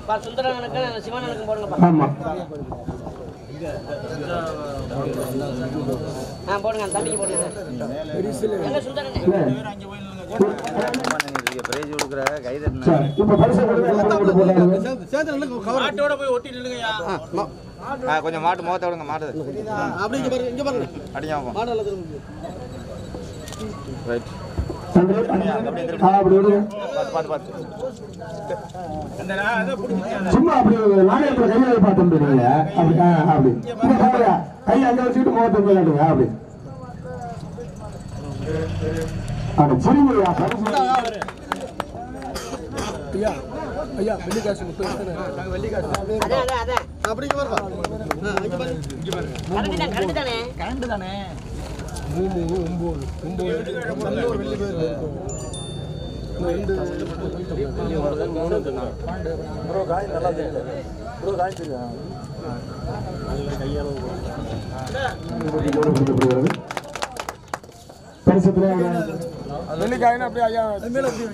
பா சுந்தரனுக்கும் சிவனனுக்கும் போடுங்கப்பா ஆமா ஆ போடுங்க அந்த தம்பிக்கு போடுங்க எங்க சுந்தரனே இல்ல. பிரைஸ் கொடுக்குற கை தட்டின சரி, இப்ப பரிசு கொடுங்க, எல்லாம் போட்டு போட்டாங்க. மாட்டோட போய் ஒட்டி நில்லுங்கய்யா ஆ கொஞ்சம் மாட்டு முகத்தை விடுங்க மாட்டு அப்படி இங்க பாருங்க இங்க பாருங்க அடிங்க பார்ப்போம் மாடு நல்லா திரும்ப ரைட் நன்றி. ஆ, அப்படி விடுங்க. பார்த்து பார்த்து பார்த்து சும்மா அப்படி நாணயத்துல கையில பார்த்தோம் தெரியுங்க அப்படி ஆ, அப்படி இங்க பாருங்க கை அங்க வச்சுக்கிட்டு முகத்தை போய் காட்டுங்க அப்படி அப்படி சிரிங்கய்யா பரிசு ஐயா ஐயா வெள்ளி காசு முப்பது வெள்ளி காசு அதான் அதான் அதான் அப்படி இங்க பாருப்பா ஆ, இங்க பாருங்க இங்க பாருங்க கரண்ட் தான் கரண்ட் தானே கரண்ட் தானே மூணு ஒன்பது ஒன்பது நல்ல ஒரு வெள்ளி பேர் இருக்கும் ரெண்டு ப்ரோ காய் நல்லா தெரியல ப்ரோ காய் தெரியும் கொடுக்கப்படுகிறது. பரிசுத்துல வெள்ளிக்காயினா அப்படியே ஐயா மேல அப்படி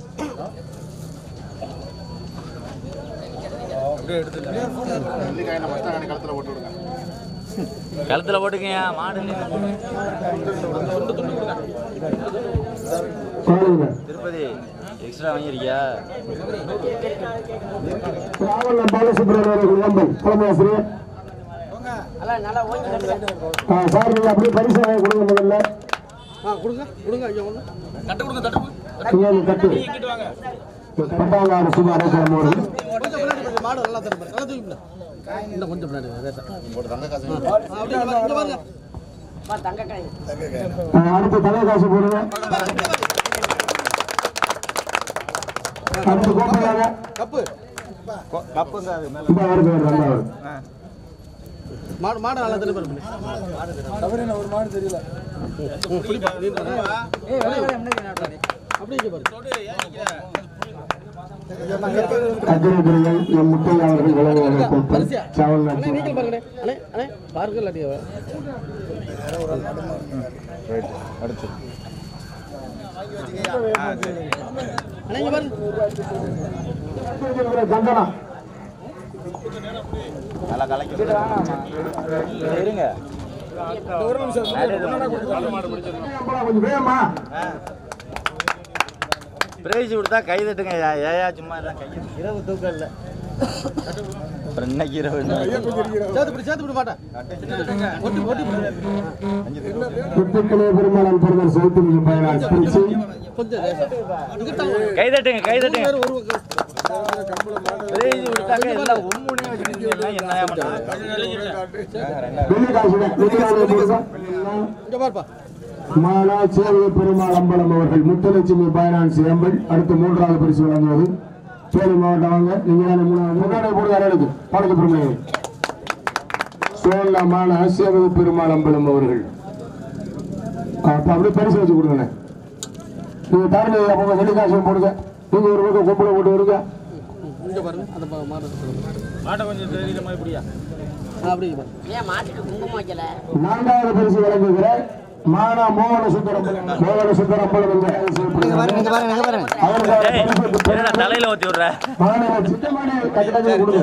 கழுத்துல போட்டுக்கங்க மாடு பாருங்க திருப்பதி எக்ஸ்ட்ரா வாங்கியிருக்கியா ராவண பாலசுப்ரமணியன் இளம்பல் தலைமை ஆசிரியர் நல்லா நல்லா ஓங்கி கட்டுங்க ஆ, சார் நீங்க அப்படியே பரிசு வாங்கி கொடுங்க முதல்ல ஆ கொடுங்க கொடுங்க ஐயா ஒன்று தட்டு கொடுங்க தட்டு சுமார் கட்டு பட்டாங்க அரசு அரைக்கிழமை வருது கொஞ்சம் பின்னாடி பாருங்க, மாடு நல்லா தரும் பாருங்க. நல்லா தூக்கி பின்னாடி. இன்னும் கொஞ்சம் பின்னாடி லேசா. ஆ, அப்படியே இங்க பாருங்க, இங்க பாருங்க. பா தங்க காய் ஆ, அடுத்து தலை காசு போடுங்க அடுத்து கோப்பையாக கப்பு கப்புங்க அது மேலே இந்த வருது வருது அந்த வருது மாடு மாடு நல்லா தரும் பாருங்க தவறு ஒரு மாடு தெரியல புடிப்பா நீ அப்படியே இங்க பாருங்க அக்கிரபுரிகள் எம் முத்தையா அவர்கள் வழங்குவாங்க கோப்பை வரிசையா? சாவல் அண்ணே நாட்டு நீங்க பாருங்க அண்ணே அண்ணே பாருங்க இல்லாட்டி அவ. ரைட் அடுத்து ஆ சரி அண்ணே இங்க பாருங்க கந்தனா நல்லா கலக்கி இருங்க கொஞ்சம் வேகமா பிரைஸ் கொடுத்தா கை தட்டுங்க ஏ- ஏயா சும்மா இதான் கையை இரவு தூக்கம் இல்லை அப்புறம் இன்னைக்கு இரவு என்ன? சேர்த்து பிடி சேர்த்து பிடி மாட்டேன் ஒட்டி ஒட்டி பிடி. முத்துக்களே பெருமாளன் பிறந்தர் சௌத்திரியும் பயனாள் பிரிச்சு கொஞ்சம் லேசா. இங்கிட்ட ஒரு- கை தட்டுங்க கை தட்டுங்க ஒரு ஒரு பிரைஸ் கொடுத்தாக்க எல்லாம் உம்முனே வச்சுருக்கீங்க என்னையா பண்ணுறது வெள்ளி காசு வெள்ளிக்காசு போடுங்க இங்க பாருப்பா மாலா சேவை பெருமாள் அம்பலம் அவர்கள் முத்துலட்சுமி பைனான்ஸ் எம்பல் அடுத்து மூன்றாவது பரிசு வழங்குவது சேவை மாவட்டம் வாங்க நீங்க தானே மூணாவது முன்னாடி போடுங்க அரளுக்கு பாடக்கு பெருமையை சோழ மாலா சேவை பெருமாள் அம்பலம் அவர்கள் அப்ப அப்படியே பரிசு வச்சு கொடுங்கண்ணே நீங்க தாரணி அப்போ வெள்ளி காசு போடுங்க நீங்க ஒரு பக்கம் கொம்பளை போட்டு வருங்க இங்க பாருங்க அந்த பா- மாடு மாட்டை கொஞ்சம் தெரியுற மாதிரி இப்படியா ஆ, அப்படியே இங்க பாருங்க ஏன் மாட்டுக்கு குங்குமம் வைக்கல நான்காவது பரிசு வழங்குகிற மானா மோகன சுந்தரம் மோகன சுந்தரம் செய்யப்படுகிறார் அவருக்கான பரிசு பெற்று- என்னடா தலையில ஊத்தி விடுற மாநில சித்தமாடி கட்டிடத்தை கொடுங்க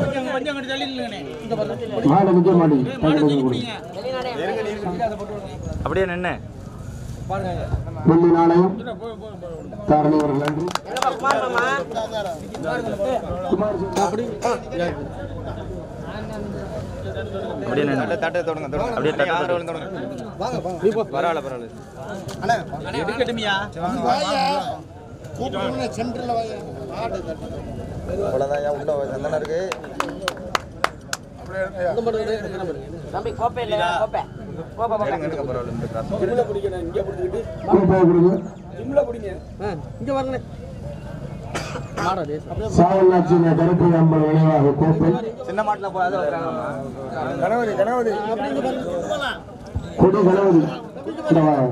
மாநில நிக்க மாடி கட்டிடத்தை கொடுங்க வெளிநாடே அப்படியே நின்று வெள்ளி நாணயம் தாரணி அவர்கள் நன்றி எங்கப்பா குமார் மாமா குமார் சிங் அப்படி ஆ, அப்படியே நின்று தட்டை தொடங்க தொடங்க அப்படியே தட்டை தொடங்க வாங்க வாங்க நீ போ பரவாயில்ல பரவாயில்ல அவ்வளோதான் உள்ள சந்தனம் இருக்கு அந்த மாடு இருக்கு, இந்த மாடு இருக்கு. தம்பி கோப்பை இல்ல கோப்பை கோப்பை கோப்பை எடுங்க பரவாயில்ல இந்த காசு கோப்பையை கொடுங்க ஆ, இங்க வாங்கண்ணே மாடா லேசா. அப்படியே சாவல் நாச்சி கருப்பு அம்பல் நினைவாக கோப்பை சின்ன மாட்டில் போகாத கொடி கணபதி இந்த வாரம்.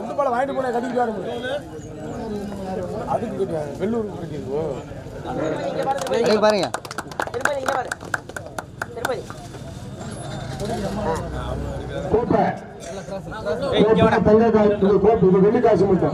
பாருங்க திருப்பதி இங்க பாரு திருப்பதி கோப்பை கோப்பை, தங்க காசு இது கோப்பை இது வெள்ளி காசு மட்டும்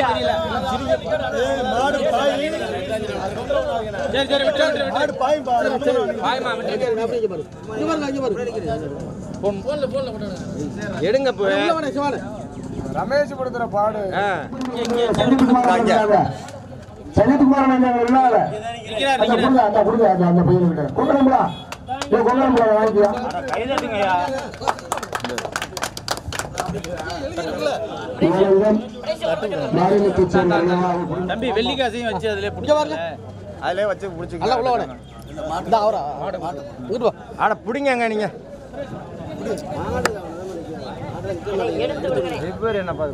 எடுங்க போய் ரமேஷ் படுத்துற பாடு சஜித்குமார் வந்தாங்க. சஜித்குமார் வந்தாங்க, இல்லாத. அந்த கொடுங்க, அந்த கொடுங்க, அந்த- அந்த பையன்கிட்ட. கொங்கணம்புலா. ஏய், கொங்கணம்புலா வாங்கிக்கியா? கை தட்டுங்கய்யா இவர்கள் மாநிலத்தைச் சேர்ந்த அண்ணா தம்பி வெள்ளிக்காசையும் வச்சு அதுல பிடிச்சி அதுலயே வச்சு பிடிச்சி ஆட பிடிங்க நீங்க பேர் என்னப்பா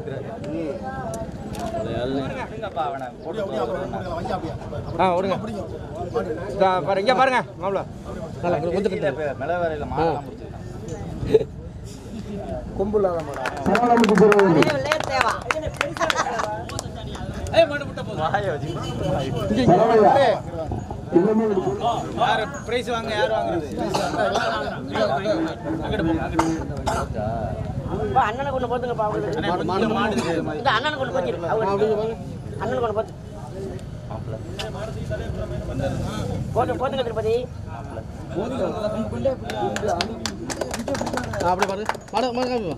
ஆ விடுங்க இதா பாரு இங்க பாருங்க மாப்பிள மிளவரையில மாடலாம் சரவணமுத்து சிறுவர்கள். வாய வச்சு சரவணையா. இன்னமும் இருக்கு. யார் பிரைஸ் வாங்க யார் வாங்குறது அண்ணனை கொண்டு போத்துங்கப்பா அவங்களுக்கு இந்த அண்ணனை கொண்டு போச்சு அண்ணனை கொண்டு போத்து போட்டு போத்துங்க திருப்பதி அப்படி பாரு மாடு மாடு காமி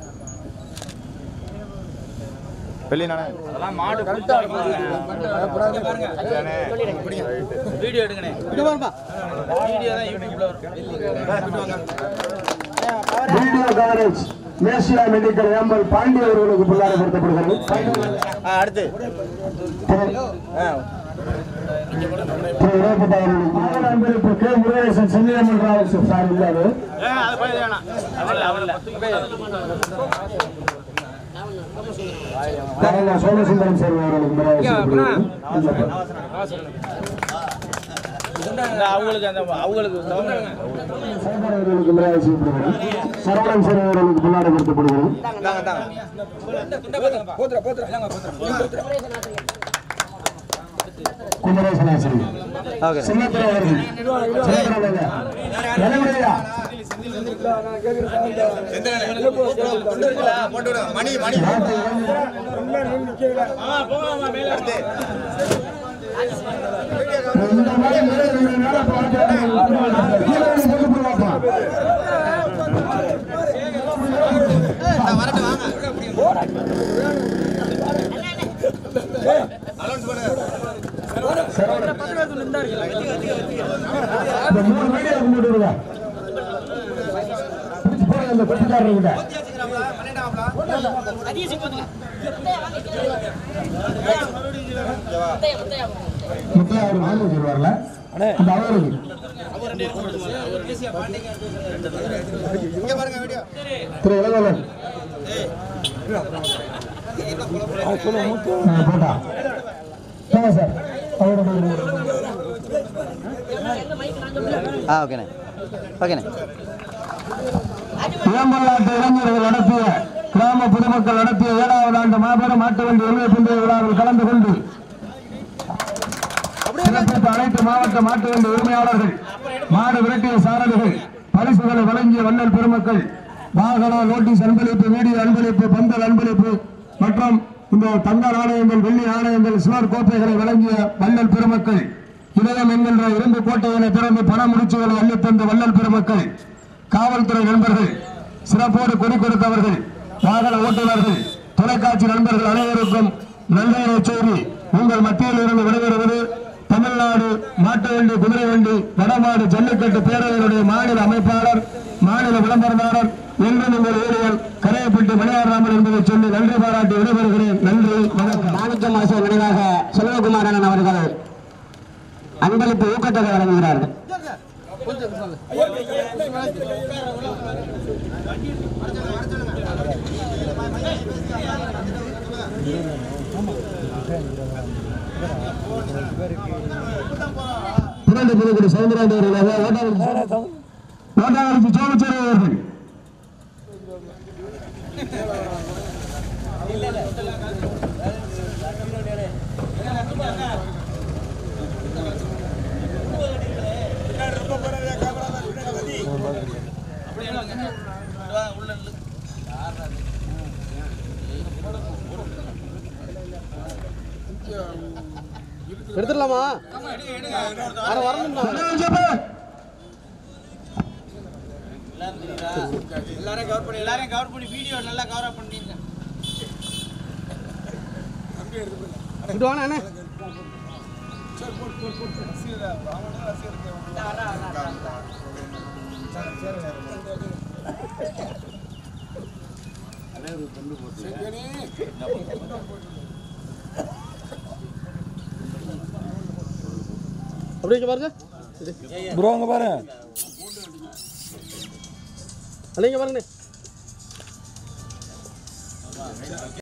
வெளிநாடு அதெல்லாம் மாடு வீடியோ எடுங்கண்ணே இங்க பாருப்பா வீடியோ தான் யூடியூப்ல வரும் வீடியோ கவரேஜ் மேசியா மெடிக்கல் ஏம்பல் பாண்டி அவர்களுக்கு புள்ளாரப்படுத்தப்படுகிறது ஆ, அடுத்து ஆ, திரு இடைப்பட்ட அவர்களுக்கு மாநில அன்பளிப்பு கே முருகேசன் சென்னியம்மன் ராவல் சார் இல்லாரு ஆ, அது போய் வேணாம் அவல்ல அவல்ல தரங்க சோமசுந்தரம் சார் அவர்களுக்கு மரியாதை இந்த அவங்களுக்கு அந்த அவங்களுக்கு தகுந்த சேகர் அவர்களுக்கு மரியாதை செய்யப்படுகிறது சரவணன் சார் அவர்களுக்கு புள்ளாரப்படுத்தப்படுகிறது தாங்க தாங்க குமரேசன் ஆசிரியர் ஓகே சின்னத்திரை அவர்கள் சின்னத்திரை தலைமுறையா மணி மணி இந்த மாதிரி நிறைய நிறைய நேரம் பார்த்து கீழே போட்டு போடுவாப்பா இந்த மூணு மீடியா கொண்டு விடுங்க பிடிச்சு போடுங்க இந்த கொட்டிக்காரர்கிட்ட முத்தையா அவர் வாங்கி வச்சிருவார்ல அந்த அவருக்கு திரு இளங்கோவன் ஆ, போட்டா போங்க சார் அவரோட ஆ ஓகேண்ணே ஓகேண்ணே இளம்பல்லாட்டு இளைஞர்கள் நடத்திய கிராம பொதுமக்கள் நடத்திய ஏழாவது ஆண்டு மாபெரும் மாட்டு வண்டி எளிய பந்தய விழாவில் கலந்து கொண்டு சிறப்பித்த அனைத்து மாவட்ட மாட்டு வண்டி உரிமையாளர்கள் மாடு விரட்டிய சாரதிகள் பரிசுகளை வழங்கிய வள்ளல் பெருமக்கள் வாகன நோட்டீஸ் அன்பளிப்பு வீடியோ அன்பளிப்பு பந்தல் அன்பளிப்பு மற்றும் இந்த தங்க நாணயங்கள் வெள்ளி நாணயங்கள் சிலர் கோப்பைகளை வழங்கிய வள்ளல் பெருமக்கள் இதயம் என்கின்ற இரும்பு கோட்டையினை திறந்து பண முடிச்சுகளை அள்ளித்தந்த வள்ளல் பெருமக்கள் காவல்துறை நண்பர்கள் சிறப்போடு கொடி கொடுத்தவர்கள் வாகன ஓட்டுநர்கள் தொலைக்காட்சி நண்பர்கள் அனைவருக்கும் நன்றியை செய்தி உங்கள் மத்தியில் இருந்து விடைபெறுவது தமிழ்நாடு மாட்டு வண்டி குதிரை வண்டி வடமாடு ஜல்லிக்கட்டு பேரவையுடைய மாநில அமைப்பாளர் மாநில விளம்பரதாரர் என்றும் உங்கள் ஊழியர் கரையப்பட்டு மணியாராமன் என்பதை சொல்லி நன்றி பாராட்டி விடைபெறுகிறேன் நன்றி வணக்கம் மாணிக்கம் ஆசிரியர் நினைவாக செல்வகுமாரன் அவர்கள் அன்பளிப்பு ஊக்கத்தொகை வழங்குகிறார்கள் இரண்டு புதுக்குடி சவுந்தரராஜ் அவர்களாக ஓட்டாளர் ஓட்டாளருக்கு சோமச்சேரி அவர்கள் ஜெபு. எல்லாரையும் கவர் பண்ணி எல்லாரையும் கவர் பண்ணி வீடியோ நல்லா கவர் பண்ணிருங்க இங்கிட்டு வாண்ணே அண்ணே அப்படியே இங்க பாருங்க ப்ரோ அங்க பாரு அண்ணே இங்க பாருங்கண்ணே